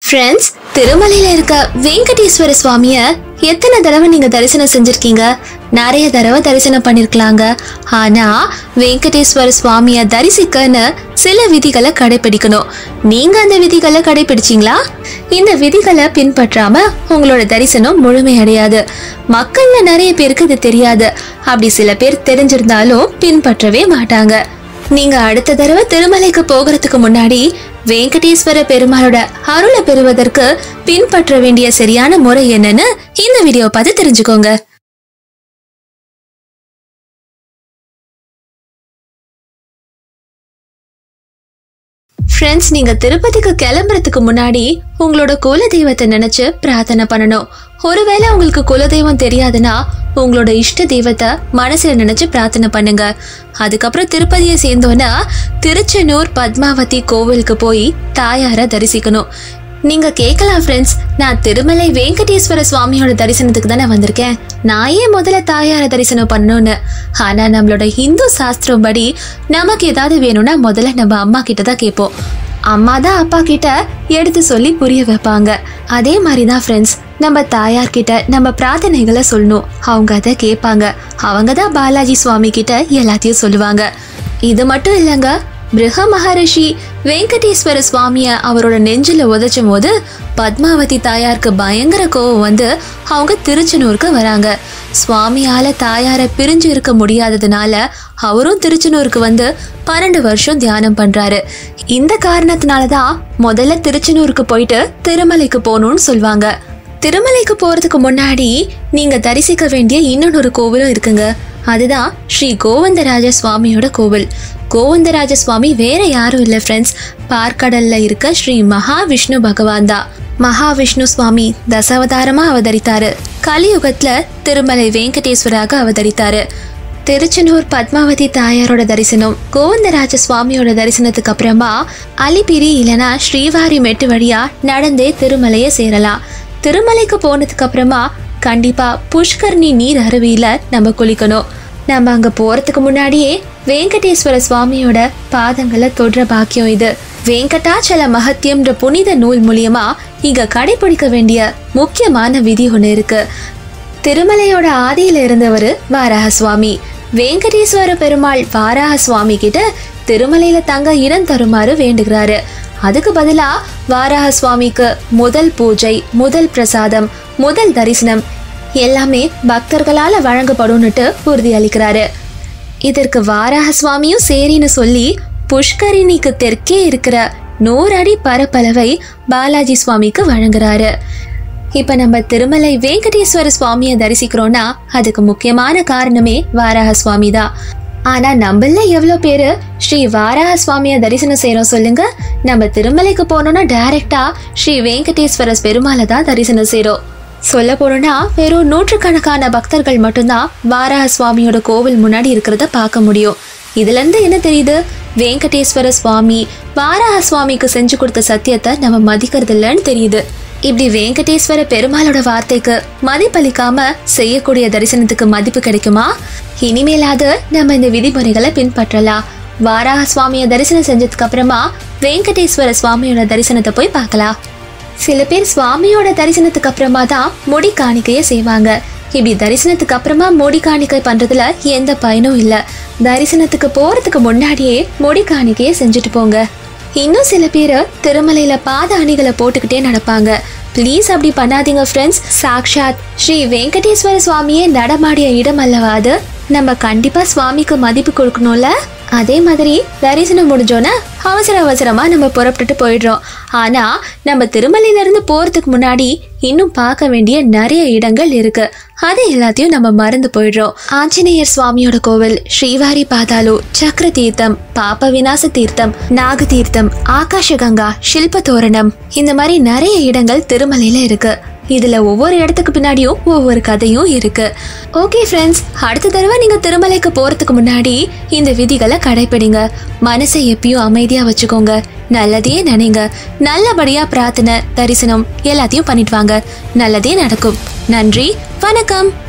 friends திருமலையில இருக்க வெங்கடேஸ்வர சுவாமிய எத்தனை தடவை நீங்க தரிசனம் செஞ்சிருக்கீங்க நிறைய தடவை தரிசனம் பண்ணிருக்கலாங்க ஆனா வெங்கடேஸ்வர சுவாமிய தரிசிக்கன்னு சில விதிகளை கடைபிடிக்கணும் நீங்க அந்த விதிகளை கடைபிடிச்சீங்களா இந்த விதிகளை பின்பற்றாம உங்களோட தரிசனம் முழுமையடையாது மக்கள்ல நிறைய பேருக்கு இது தெரியாது அப்படி சில பேர் தெரிஞ்சிருந்தாலும் பின்பற்றவே மாட்டாங்க நீங்க அடுத்த தடவை திருமலைக்கு போகிறதுக்கு முன்னாடி வெங்கடேஸ்வர பெருமாளோட அருளை பெறுவதற்கு பின்பற்ற வேண்டிய சரியான முறை என்னன்னு இந்த வீடியோ பார்த்து தெரிஞ்சுக்கோங்க ஃப்ரெண்ட்ஸ் நீங்க திருப்பதிக்கு கிளம்புறதுக்கு முன்னாடி உங்களோட குல தெய்வத்தை நினைச்சு பிரார்த்தனை பண்ணணும் ஒருவேளை உங்களுக்கு குலதெய்வம் தெரியாதுன்னா உங்களோட இஷ்ட தெய்வத்தை மனசுல நினைச்சு பிரார்த்தனை பண்ணுங்க அதுக்கப்புறம் திருப்பதியை சேர்ந்தோன்னா திருச்செந்தூர் பத்மாவதி கோவிலுக்கு போய் தாயார தரிசிக்கணும் நீங்க கேட்கலாம் ஃப்ரெண்ட்ஸ் நான் திருமலை வெங்கடேஸ்வர சுவாமியோட தரிசனத்துக்கு தானே வந்திருக்கேன் நான் ஏன் முதல்ல தாயார தரிசனம் பண்ணணும்னு ஆனா நம்மளோட இந்து சாஸ்திரம் படி நமக்கு ஏதாவது வேணும்னா முதல்ல நம்ம அம்மா கிட்ட தான் கேட்போம் அம்மா தான் அப்பா கிட்ட எடுத்து சொல்லி புரிய வைப்பாங்க அதே மாதிரி தான் ஃப்ரெண்ட்ஸ் நம்ம தாயார் கிட்ட நம்ம பிரார்த்தனைகளை சொல்லணும் அவங்க அதை கேட்பாங்க அவங்க தான் பாலாஜி சுவாமி கிட்ட எல்லாத்தையும் சொல்லுவாங்க இது மட்டும் இல்லைங்க பிருக மகரிஷி வெங்கடேஸ்வர சுவாமிய அவரோட நெஞ்சில உதைச்சும் போது பத்மாவதி தாயாருக்கு பயங்கர கோவம் வந்து அவங்க திருச்செந்தூருக்கு வராங்க சுவாமியால தாயார பிரிஞ்சு இருக்க முடியாததுனால அவரும் திருச்செந்தூருக்கு வந்து பன்னெண்டு வருஷம் தியானம் பண்றாரு இந்த காரணத்தினால தான் முதல்ல திருச்செந்தூருக்கு போயிட்டு திருமலைக்கு போகணும்னு சொல்லுவாங்க திருமலைக்கு போறதுக்கு முன்னாடி நீங்க தரிசிக்க வேண்டிய இன்னொரு கோவிலும் இருக்குங்க அதுதான் ஸ்ரீ கோவிந்தராஜ சுவாமியோட கோவில் கோவிந்தராஜ சுவாமி வேற யாரும் இல்லை ஃப்ரெண்ட்ஸ் பார்க்கடல்ல இருக்க ஸ்ரீ மகாவிஷ்ணு பகவான் தான் மகாவிஷ்ணு சுவாமி தசாவதாரமா அவதரித்தாரு கலியுகத்துல திருமலை வெங்கடேஸ்வராக அவதரித்தாரு திருச்செந்தூர் பத்மாவதி தாயாரோட தரிசனம் கோவிந்தராஜ சுவாமியோட தரிசனத்துக்கு அப்புறமா அலிபிரி இல்லனா ஸ்ரீவாரி மெட்டு வழியா நடந்தே திருமலையை சேரலாம் திருமலைக்கு போனதுக்கு அப்புறமா கண்டிப்பா புஷ்கர்ணி நீர் அருவியில நம்ம குளிக்கணும் நம்ம அங்க போறதுக்கு முன்னாடியே வெங்கடேஸ்வர சுவாமியோட பாதங்களை தொடுற பாக்கியம் இது வெங்கடாச்சல மகத்தியம்ன்ற புனித நூல் மூலியமா இங்க கடைபிடிக்க வேண்டிய முக்கியமான விதி ஒன்று இருக்கு திருமலையோட ஆதியில இருந்தவர் வாராக சுவாமி வெங்கடேஸ்வர பெருமாள் வாராக சுவாமி கிட்ட திருமலையில தங்க இடம் தருமாறு வேண்டுகிறாரு அதுக்கு பதிலா வாராக சுவாமிக்கு முதல் பூஜை முதல் பிரசாதம் முதல் தரிசனம் எல்லாமே பக்தர்களால வழங்கப்படும்னுட்டு உறுதி அளிக்கிறாரு இதற்கு வாராக சுவாமியும் சரின்னு சொல்லி புஷ்கரிணிக்கு தெற்கே இருக்கிற நூறு அடி பரப்பளவை பாலாஜி சுவாமிக்கு வழங்குறாரு இப்ப நம்ம திருமலை வெங்கடேஸ்வர சுவாமியை தரிசிக்கிறோம்னா அதுக்கு முக்கியமான காரணமே வாராக சுவாமி தான் ஆனா நம்மள எவ்வளவு பேரு ஸ்ரீ வாராக சுவாமியை தரிசனம் செய்யறோம் சொல்லுங்க நம்ம திருமலைக்கு போனோம்னா டைரக்டா ஸ்ரீ வெங்கடேஸ்வர பெருமாளை தான் தரிசனம் செய்றோம் சொல்ல போனோம்னா வெறும் நூற்றுக்கணக்கான பக்தர்கள் மட்டும்தான் வாராக சுவாமியோட கோவில் முன்னாடி இருக்கிறத பார்க்க முடியும் இதுல இருந்து என்ன தெரியுது வெங்கடேஸ்வர சுவாமி வாராக சுவாமிக்கு செஞ்சு கொடுத்த சத்தியத்தை நம்ம மதிக்கிறது இல்லைன்னு தெரியுது இப்படி வெங்கடேஸ்வர பெருமாளோட வார்த்தைக்கு மதிப்பளிக்காம செய்யக்கூடிய தரிசனத்துக்கு மதிப்பு கிடைக்குமா இனிமேலாவது நம்ம இந்த விதிமுறைகளை பின்பற்றலாம் வாராக சுவாமியை தரிசனம் செஞ்சதுக்கு அப்புறமா வெங்கடேஸ்வர சுவாமியோட தரிசனத்தை போய் பார்க்கலாம் சில பேர் சுவாமியோட தரிசனத்துக்கு அப்புறமா தான் முடி காணிக்கைய செய்வாங்க இப்படி தரிசனத்துக்கு அப்புறமா முடி காணிக்கை பண்றதுல எந்த பயனும் இல்ல தரிசனத்துக்கு போறதுக்கு முன்னாடியே முடி காணிக்கைய செஞ்சுட்டு போங்க இன்னும் சில பேர் திருமலையில பாத அணிகளை போட்டுக்கிட்டே நடப்பாங்க ப்ளீஸ் அப்படி பண்ணாதீங்க ஃப்ரெண்ட்ஸ் சாக்ஷாத் ஸ்ரீ வெங்கடேஸ்வர சுவாமியே நடமாடிய இடம் அல்லவா அது நம்ம கண்டிப்பா சுவாமிக்கு மதிப்பு கொடுக்கணும்ல அதே மாதிரி தரிசனம் முடிஞ்சோன்னா அவசர அவசரமா நம்ம புறப்பட்டுட்டு போயிடுறோம் ஆனா நம்ம திருமலையில இருந்து போறதுக்கு முன்னாடி இன்னும் பார்க்க வேண்டிய நிறைய இடங்கள் இருக்கு அது எல்லாத்தையும் நம்ம மறந்து போயிடுறோம் ஆஞ்சநேயர் சுவாமியோட கோவில் ஸ்ரீவாரி பாதாளு சக்கர தீர்த்தம் பாப விநாச தீர்த்தம் நாக தீர்த்தம் ஆகாஷகங்கா சில்ப தோரணம் இந்த மாதிரி நிறைய இடங்கள் திருமலையில இருக்கு இதுல ஒவ்வொரு இடத்துக்கு பின்னாடியும் ஒவ்வொரு கதையும் இருக்கு ஓகே ஃப்ரெண்ட்ஸ் அடுத்த தடவை நீங்க திருமலைக்கு போறதுக்கு முன்னாடி இந்த விதிகளை கடைபிடிங்க மனசை எப்பயும் அமைதியா வச்சுக்கோங்க நல்லதே நினைங்க நல்லபடியா பிரார்த்தனை தரிசனம் எல்லாத்தையும் பண்ணிட்டு வாங்க நல்லதே நடக்கும் நன்றி வணக்கம்